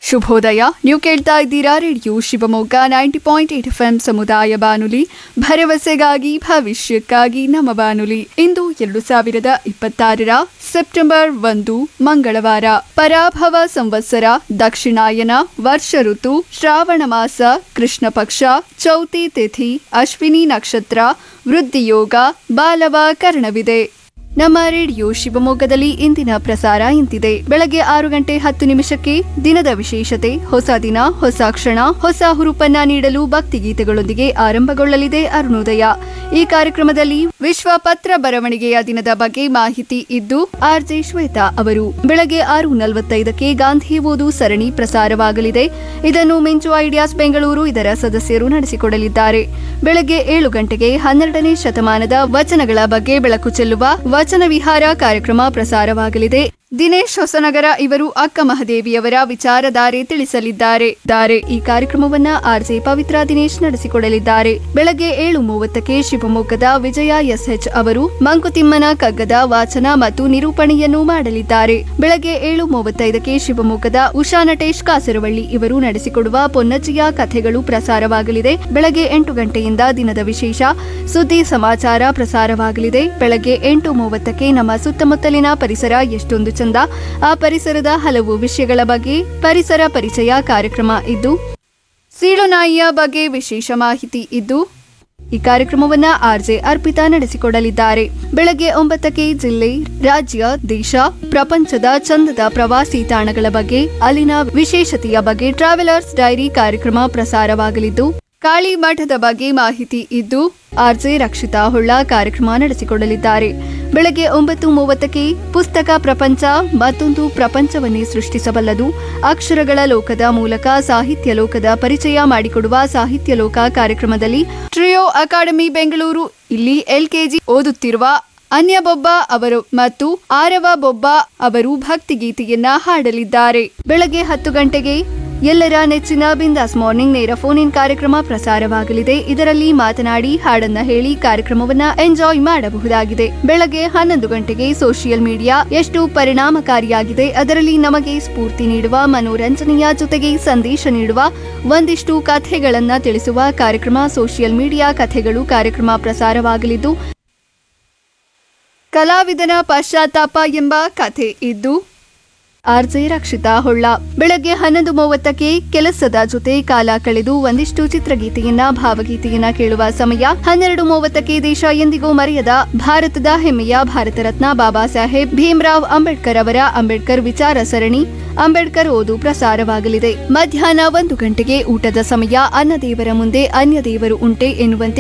ಶುಭೋದಯ ನೀವು ಕೇಳ್ತಾ ಇದ್ದೀರಾ radio Shivamogga ninety point eight F M ಸಮುದಾಯ ಬಾನುಲಿ ಭರವಸೆಗಾಗಿ ಭವಿಷ್ಯಕ್ಕಾಗಿ ನಮ್ಮ ಬಾನುಲಿ ಇಂದು ಎರಡು ಸಾವಿರದ ಇಪ್ಪತ್ತಾರರ ಸೆಪ್ಟೆಂಬರ್ ಒಂದು ಮಂಗಳವಾರ ಪರಾಭವ ಸಂವತ್ಸರ ದಕ್ಷಿಣಾಯನ ವರ್ಷ ಋತು ಶ್ರಾವಣ ಮಾಸ ಕೃಷ್ಣ ಪಕ್ಷ ಚೌತಿ ತಿಥಿ ಅಶ್ವಿನಿ ನಕ್ಷತ್ರ ವೃದ್ಧಿಯೋಗ ಬಾಲವ ಕರ್ಣವಿದೆ ನಮ್ಮ ರೇಡಿಯೋ ಶಿವಮೊಗ್ಗದಲ್ಲಿ ಇಂದಿನ ಪ್ರಸಾರ ಇಂತಿದೆ ಬೆಳಗ್ಗೆ ಆರು ಗಂಟೆ ಹತ್ತು ನಿಮಿಷಕ್ಕೆ ದಿನದ ವಿಶೇಷತೆ ಹೊಸ ದಿನ ಹೊಸ ಕ್ಷಣ ಹೊಸ ಹುರುಪನ್ನ ನೀಡಲು ಭಕ್ತಿಗೀತೆಗಳೊಂದಿಗೆ ಆರಂಭಗೊಳ್ಳಲಿದೆ ಅರುಣೋದಯ ಈ ಕಾರ್ಯಕ್ರಮದಲ್ಲಿ ವಿಶ್ವ ಪತ್ರ ಬರವಣಿಗೆಯ ದಿನದ ಬಗ್ಗೆ ಮಾಹಿತಿ ಇದ್ದು ಆರ್ಜೆ ಶ್ವೇತಾ ಅವರು ಬೆಳಗ್ಗೆ ಆರು ನಲವತ್ತೈದಕ್ಕೆ ಗಾಂಧಿ ಓದು ಸರಣಿ ಪ್ರಸಾರವಾಗಲಿದೆ ಇದನ್ನು ಮಿಂಚು ಐಡಿಯಾಸ್ ಬೆಂಗಳೂರು ಇದರ ಸದಸ್ಯರು ನಡೆಸಿಕೊಡಲಿದ್ದಾರೆ ಬೆಳಗ್ಗೆ ಏಳು ಗಂಟೆಗೆ ಹನ್ನೆರಡನೇ ಶತಮಾನದ ವಚನಗಳ ಬಗ್ಗೆ ಬೆಳಕು ಚೆಲ್ಲುವ ವಚನ ವಿಹಾರ ಕಾರ್ಯಕ್ರಮ ಪ್ರಸಾರವಾಗಲಿದೆ ದಿನೇಶ್ ಹೊಸನಗರ ಇವರು ಅಕ್ಕ ಮಹದೇವಿಯವರ ವಿಚಾರಧಾರೆ ತಿಳಿಸಲಿದ್ದಾರೆ ದಾರೆ ಈ ಕಾರ್ಯಕ್ರಮವನ್ನ ಆರ್ಜೆ ಪವಿತ್ರ ದಿನೇಶ್ ನಡೆಸಿಕೊಡಲಿದ್ದಾರೆ ಬೆಳಗ್ಗೆ ಏಳು ಮೂವತ್ತಕ್ಕೆ ಶಿವಮೊಗ್ಗದ ವಿಜಯ ಎಸ್ಎಚ್ ಅವರು ಮಂಕುತಿಮ್ಮನ ಕಗ್ಗದ ವಾಚನ ಮತ್ತು ನಿರೂಪಣೆಯನ್ನು ಮಾಡಲಿದ್ದಾರೆ ಬೆಳಗ್ಗೆ ಏಳು ಮೂವತ್ತೈದಕ್ಕೆ ಶಿವಮೊಗ್ಗದ ಉಷಾ ನಟೇಶ್ ಕಾಸರವಳ್ಳಿ ಇವರು ನಡೆಸಿಕೊಡುವ ಪೊನ್ನಜ್ಜಿಯ ಕಥೆಗಳು ಪ್ರಸಾರವಾಗಲಿದೆ ಬೆಳಗ್ಗೆ ಎಂಟು ಗಂಟೆಯಿಂದ ದಿನದ ವಿಶೇಷ ಸುದ್ದಿ ಸಮಾಚಾರ ಪ್ರಸಾರವಾಗಲಿದೆ ಬೆಳಗ್ಗೆ ಎಂಟು ಮೂವತ್ತಕ್ಕೆ ನಮ್ಮ ಸುತ್ತಮುತ್ತಲಿನ ಪರಿಸರ ಎಷ್ಟೊಂದು ಚಂದ ಆ ಪರಿಸರದ ಹಲವು ವಿಷಯಗಳ ಬಗ್ಗೆ ಪರಿಸರ ಪರಿಚಯ ಕಾರ್ಯಕ್ರಮ ಇದ್ದು ಸೀಳುನಾಯಿಯ ಬಗ್ಗೆ ವಿಶೇಷ ಮಾಹಿತಿ ಇದ್ದು ಈ ಕಾರ್ಯಕ್ರಮವನ್ನ ಆರ್ಜೆ ಅರ್ಪಿತಾ ನಡೆಸಿಕೊಡಲಿದ್ದಾರೆ ಬೆಳಗ್ಗೆ ಒಂಬತ್ತಕ್ಕೆ ಜಿಲ್ಲೆ ರಾಜ್ಯ ದೇಶ ಪ್ರಪಂಚದ ಚಂದದ ಪ್ರವಾಸಿ ತಾಣಗಳ ಬಗ್ಗೆ ಅಲ್ಲಿನ ವಿಶೇಷತೆಯ ಬಗ್ಗೆ ಟ್ರಾವೆಲರ್ಸ್ ಡೈರಿ ಕಾರ್ಯಕ್ರಮ ಪ್ರಸಾರವಾಗಲಿದ್ದು ಕಾಳಿ ಮಠದ ಬಗ್ಗೆ ಮಾಹಿತಿ ಇದ್ದು ಆರ್ಜೆ ರಕ್ಷಿತಾ ಹೊಳ್ಳ ಕಾರ್ಯಕ್ರಮ ನಡೆಸಿಕೊಡಲಿದ್ದಾರೆ ಬೆಳಗ್ಗೆ ಒಂಬತ್ತು ಮೂವತ್ತಕ್ಕೆ ಪುಸ್ತಕ ಪ್ರಪಂಚ ಮತ್ತೊಂದು ಪ್ರಪಂಚವನ್ನೇ ಸೃಷ್ಟಿಸಬಲ್ಲದು ಅಕ್ಷರಗಳ ಲೋಕದ ಮೂಲಕ ಸಾಹಿತ್ಯ ಲೋಕದ ಪರಿಚಯ ಮಾಡಿಕೊಡುವ ಸಾಹಿತ್ಯ ಲೋಕ ಕಾರ್ಯಕ್ರಮದಲ್ಲಿ ಟ್ರಿಯೋ ಅಕಾಡೆಮಿ ಬೆಂಗಳೂರು ಇಲ್ಲಿ ಎಲ್ಕೆಜಿ ಓದುತ್ತಿರುವ ಅನ್ಯ ಬೊಬ್ಬ ಅವರು ಮತ್ತು ಆರವ ಬೊಬ್ಬ ಅವರು ಭಕ್ತಿಗೀತೆಯನ್ನ ಹಾಡಲಿದ್ದಾರೆ ಬೆಳಗ್ಗೆ ಹತ್ತು ಗಂಟೆಗೆ ಎಲ್ಲರ ನೆಚ್ಚಿನ ಬಿಂದಾಸ್ ಮಾರ್ನಿಂಗ್ ನೇರ ಫೋನ್ ಇನ್ ಕಾರ್ಯಕ್ರಮ ಪ್ರಸಾರವಾಗಲಿದೆ ಇದರಲ್ಲಿ ಮಾತನಾಡಿ ಹಾಡನ್ನ ಹೇಳಿ ಕಾರ್ಯಕ್ರಮವನ್ನ ಎಂಜಾಯ್ ಮಾಡಬಹುದಾಗಿದೆ ಬೆಳಗ್ಗೆ ಹನ್ನೊಂದು ಗಂಟೆಗೆ ಸೋಷಿಯಲ್ ಮೀಡಿಯಾ ಎಷ್ಟು ಪರಿಣಾಮಕಾರಿಯಾಗಿದೆ ಅದರಲ್ಲಿ ನಮಗೆ ಸ್ಫೂರ್ತಿ ನೀಡುವ ಮನೋರಂಜನೆಯ ಜೊತೆಗೆ ಸಂದೇಶ ನೀಡುವ ಒಂದಿಷ್ಟು ಕಥೆಗಳನ್ನ ತಿಳಿಸುವ ಕಾರ್ಯಕ್ರಮ ಸೋಷಿಯಲ್ ಮೀಡಿಯಾ ಕಥೆಗಳು ಕಾರ್ಯಕ್ರಮ ಪ್ರಸಾರವಾಗಲಿದ್ದು ಕಲಾವಿದನ ಪಶ್ಚಾತ್ತಾಪ ಎಂಬ ಕಥೆ ಇದ್ದು ಆರ್ಜೆ ರಕ್ಷಿತಾ ಹೊಳ್ಳ ಬೆಳಗ್ಗೆ ಹನ್ನೊಂದು ಮೂವತ್ತಕ್ಕೆ ಕೆಲಸದ ಜೊತೆ ಕಾಲ ಕಳೆದು ಒಂದಿಷ್ಟು ಚಿತ್ರಗೀತೆಯನ್ನ ಭಾವಗೀತೆಯನ್ನ ಕೇಳುವ ಸಮಯ ಹನ್ನೆರಡು ಮೂವತ್ತಕ್ಕೆ ದೇಶ ಎಂದಿಗೂ ಮರೆಯದ ಭಾರತದ ಹೆಮ್ಮೆಯ ಭಾರತ ರತ್ನ ಬಾಬಾ ಸಾಹೇಬ್ ಭೀಮ್ರಾವ್ ಅಂಬೇಡ್ಕರ್ ಅವರ ಅಂಬೇಡ್ಕರ್ ವಿಚಾರ ಸರಣಿ ಅಂಬೇಡ್ಕರ್ ಓದು ಪ್ರಸಾರವಾಗಲಿದೆ ಮಧ್ಯಾಹ್ನ ಒಂದು ಗಂಟೆಗೆ ಊಟದ ಸಮಯ ಅನ್ನ ದೇವರ ಮುಂದೆ ಅನ್ಯ ದೇವರು ಉಂಟೆ ಎನ್ನುವಂತೆ